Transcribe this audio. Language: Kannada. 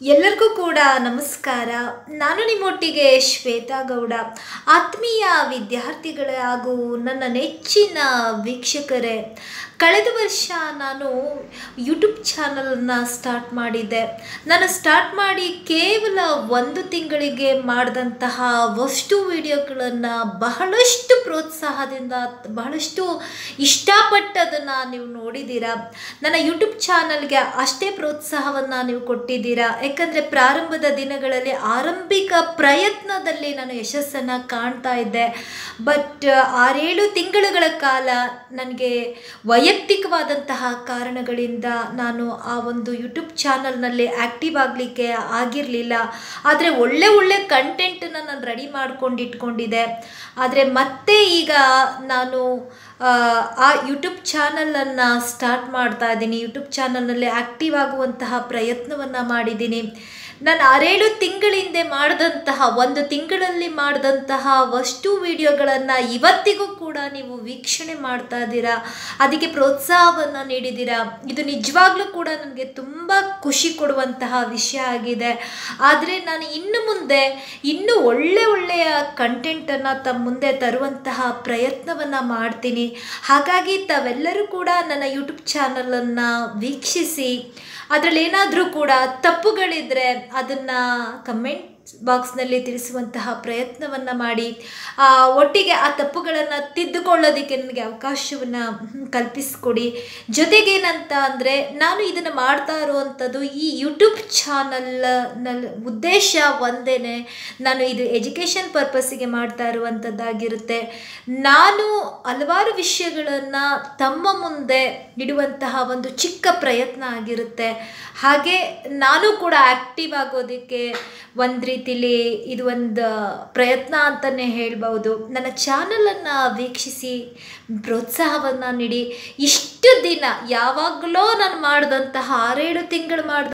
ಎಲ್ಲರಿಗೂ ಕೂಡ ನಮಸ್ಕಾರ ನಾನು ನಿಮ್ಮೊಟ್ಟಿಗೆ ಶ್ವೇತಾ ಗೌಡ ಆತ್ಮೀಯ ವಿದ್ಯಾರ್ಥಿಗಳೇ ಹಾಗೂ ನನ್ನ ನೆಚ್ಚಿನ ವೀಕ್ಷಕರೇ ಕಳೆದ ವರ್ಷ ನಾನು ಯೂಟ್ಯೂಬ್ ಚಾನಲನ್ನು ಸ್ಟಾರ್ಟ್ ಮಾಡಿದ್ದೆ ನಾನು ಸ್ಟಾರ್ಟ್ ಮಾಡಿ ಕೇವಲ ಒಂದು ತಿಂಗಳಿಗೆ ಮಾಡಿದಂತಹ ವಸ್ತು ವಿಡಿಯೋಗಳನ್ನು ಬಹಳಷ್ಟು ಪ್ರೋತ್ಸಾಹದಿಂದ ಬಹಳಷ್ಟು ಇಷ್ಟಪಟ್ಟು ಅದನ್ನು ನೀವು ನೋಡಿದ್ದೀರಾ ನನ್ನ ಯೂಟ್ಯೂಬ್ ಚಾನಲ್ಗೆ ಅಷ್ಟೇ ಪ್ರೋತ್ಸಾಹವನ್ನು ನೀವು ಕೊಟ್ಟಿದ್ದೀರಾ ಯಾಕಂದರೆ ಪ್ರಾರಂಭದ ದಿನಗಳಲ್ಲಿ ಆರಂಭಿಕ ಪ್ರಯತ್ನದಲ್ಲಿ ನಾನು ಯಶಸ್ಸನ್ನು ಕಾಣ್ತಾ ಇದ್ದೆ ಬಟ್ ಆರೇಳು ತಿಂಗಳುಗಳ ಕಾಲ ನನಗೆ ವೈಯಕ್ತಿಕವಾದಂತಹ ಕಾರಣಗಳಿಂದ ನಾನು ಆ ಒಂದು ಯೂಟ್ಯೂಬ್ ಚಾನಲ್ನಲ್ಲಿ ಆ್ಯಕ್ಟಿವ್ ಆಗಲಿಕ್ಕೆ ಆಗಿರಲಿಲ್ಲ ಆದರೆ ಒಳ್ಳೆ ಒಳ್ಳೆ ಕಂಟೆಂಟನ್ನು ನಾನು ರೆಡಿ ಮಾಡ್ಕೊಂಡು ಇಟ್ಕೊಂಡಿದ್ದೆ ಆದರೆ ಮತ್ತೆ ಈಗ ನಾನು ಆ ಯೂಟ್ಯೂಬ್ ಚಾನಲನ್ನು ಸ್ಟಾರ್ಟ್ ಮಾಡ್ತಾ ಇದ್ದೀನಿ ಯೂಟ್ಯೂಬ್ ಚಾನಲ್ನಲ್ಲಿ ಆ್ಯಕ್ಟಿವ್ ಆಗುವಂತಹ ಪ್ರಯತ್ನವನ್ನು ಮಾಡಿದ್ದೀನಿ ನಾನು ಆರೇಳು ತಿಂಗಳ ಹಿಂದೆ ಮಾಡಿದಂತಹ ಒಂದು ತಿಂಗಳಲ್ಲಿ ಮಾಡಿದಂತಹ ವಸ್ತು ವಿಡಿಯೋಗಳನ್ನು ಇವತ್ತಿಗೂ ಕೂಡ ನೀವು ವೀಕ್ಷಣೆ ಮಾಡ್ತಾ ಇದ್ದೀರಾ ಅದಕ್ಕೆ ಪ್ರೋತ್ಸಾಹವನ್ನು ನೀಡಿದ್ದೀರಾ ಇದು ನಿಜವಾಗ್ಲೂ ಕೂಡ ನನಗೆ ತುಂಬ ಖುಷಿ ಕೊಡುವಂತಹ ವಿಷಯ ಆಗಿದೆ ಆದರೆ ನಾನು ಇನ್ನು ಮುಂದೆ ಇನ್ನೂ ಒಳ್ಳೆ ಒಳ್ಳೆಯ ಕಂಟೆಂಟನ್ನು ತಮ್ಮ ಮುಂದೆ ತರುವಂತಹ ಪ್ರಯತ್ನವನ್ನು ಮಾಡ್ತೀನಿ ಹಾಗಾಗಿ ತಾವೆಲ್ಲರೂ ಕೂಡ ನನ್ನ ಯೂಟ್ಯೂಬ್ ಚಾನಲನ್ನು ವೀಕ್ಷಿಸಿ ಅದರಲ್ಲಿ ಏನಾದರೂ ಕೂಡ ತಪ್ಪುಗಳಿದ್ದರೆ ಅದನ್ನು ಕಮೆಂಟ್ ಬಾಕ್ಸ್ನಲ್ಲಿ ತಿಳಿಸುವಂತಹ ಪ್ರಯತ್ನವನ್ನು ಮಾಡಿ ಒಟ್ಟಿಗೆ ಆ ತಪ್ಪುಗಳನ್ನು ತಿದ್ದುಕೊಳ್ಳೋದಕ್ಕೆ ನನಗೆ ಅವಕಾಶವನ್ನು ಕಲ್ಪಿಸಿಕೊಡಿ ಜೊತೆಗೇನಂತ ಅಂದರೆ ನಾನು ಇದನ್ನು ಮಾಡ್ತಾ ಇರುವಂಥದ್ದು ಈ ಯೂಟ್ಯೂಬ್ ಚಾನಲ್ನಲ್ಲಿ ಉದ್ದೇಶ ಒಂದೇ ನಾನು ಇದು ಎಜುಕೇಷನ್ ಪರ್ಪಸ್ಸಿಗೆ ಮಾಡ್ತಾ ಇರುವಂಥದ್ದಾಗಿರುತ್ತೆ ನಾನು ಹಲವಾರು ವಿಷಯಗಳನ್ನು ತಮ್ಮ ಮುಂದೆ ಇಡುವಂತಹ ಒಂದು ಚಿಕ್ಕ ಪ್ರಯತ್ನ ಆಗಿರುತ್ತೆ ಹಾಗೆ ನಾನು ಕೂಡ ಆ್ಯಕ್ಟಿವ್ ಆಗೋದಕ್ಕೆ ಒಂದು ರೀತಿಲಿ ಇದು ಒಂದು ಪ್ರಯತ್ನ ಅಂತಲೇ ಹೇಳ್ಬೋದು ನನ್ನ ಚಾನಲನ್ನು ವೀಕ್ಷಿಸಿ ಪ್ರೋತ್ಸಾಹವನ್ನು ನೀಡಿ ಇಷ್ಟು ದಿನ ಯಾವಾಗಲೋ ನಾನು ಮಾಡಿದಂತಹ ಆರೇಳು ತಿಂಗಳು ಮಾಡಿದ